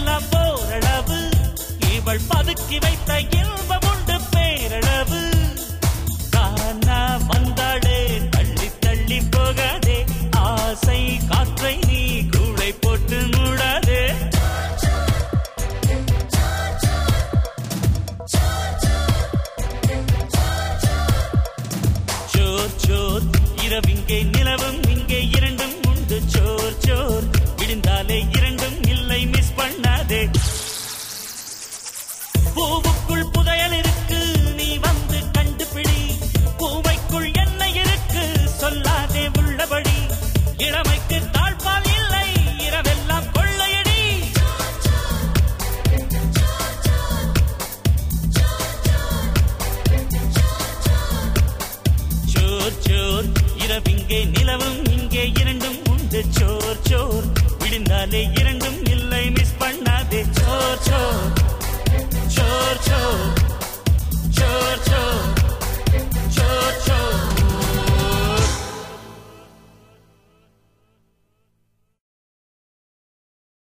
எல்லாம் போரளவு இவள் பதுக்கி வைத்த இன்பம் உண்டு பேரளவு காணா வந்தாளே தள்ளி தள்ளி போகாதே ஆசை காற்றை நீ கூளை போட்டு மூடாதே சோர் சோர் இரவிங்கே நிலவும் இங்கே இரண்டும் உண்டு சோர் சோர் விழுந்தாலே இரண்டும் இல்லை மிஸ் பண்ணாதே பூவுக்குள் புதையல் இருக்கு நீ வந்து கண்டுபிடி பூவைக்குள் என்ன இருக்கு சொல்லாதே உள்ளபடி இளமைக்கு தாழ்பால் இல்லை இரவெல்லாம் கொள்ளையடி சோர் சோர் இரவிங்கே நிலவும் இங்கே இரண்டும் உண்டு சோர் சோர் விழுந்தாலே இரண்டும் இல்லை